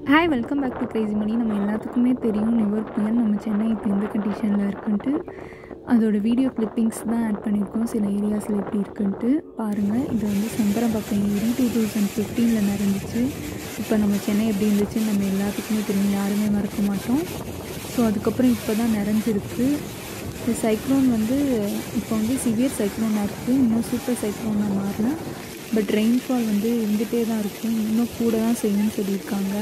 hi welcome back to crazy money நம்ம எல்லாத்துக்குமே தெரியும் லிவர் புயல் நம்ம சென்னை இப்போ எந்த கண்டிஷனில் இருக்குன்ட்டு அதோட வீடியோ கிளிப்பிங்ஸ் தான் ஆட் பண்ணியிருக்கோம் சில ஏரியாஸில் எப்படி இருக்குன்ட்டு பாருங்கள் இது வந்து சங்கரம்பக்கம் ஏரி டூ தௌசண்ட் ஃபிஃப்டீனில் நடந்துச்சு இப்போ நம்ம சென்னை எப்படி இருந்துச்சுன்னு நம்ம எல்லாத்துக்குமே தெரியும் யாருமே மறக்க மாட்டோம் ஸோ அதுக்கப்புறம் இப்போ தான் நிறைஞ்சிருக்கு இந்த சைக்ளோன் வந்து இப்போ வந்து சிவியர் சைக்ளோனாக இருக்குது இன்னும் சூப்பர் சைக்ளோனாக மாறல பட் ரெயின்ஃபால் வந்து இருந்துகிட்டே தான் இருக்கும் இன்னும் கூட தான் செய்யணும்னு சொல்லியிருக்காங்க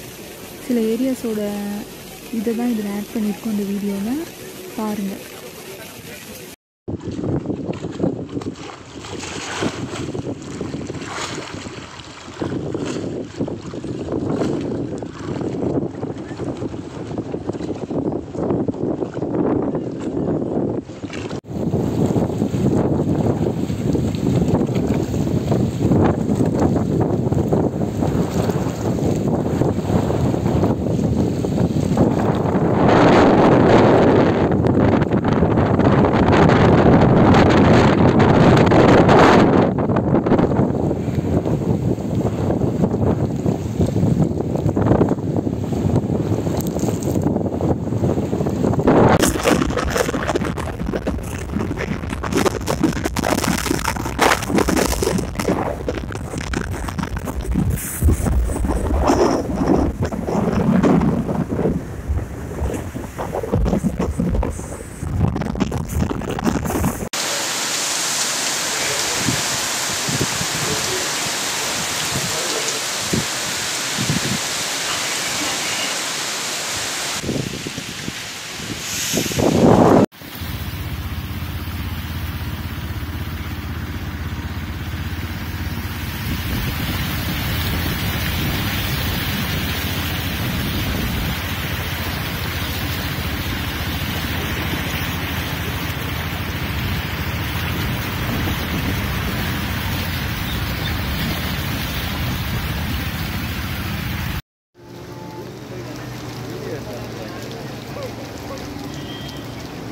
சில ஏரியாஸோட இதை தான் இதில் ஆட் பண்ணியிருக்கோம் இந்த வீடியோவில் பாருங்கள்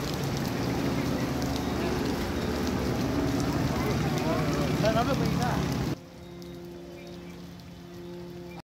நடந்து போயிங்களா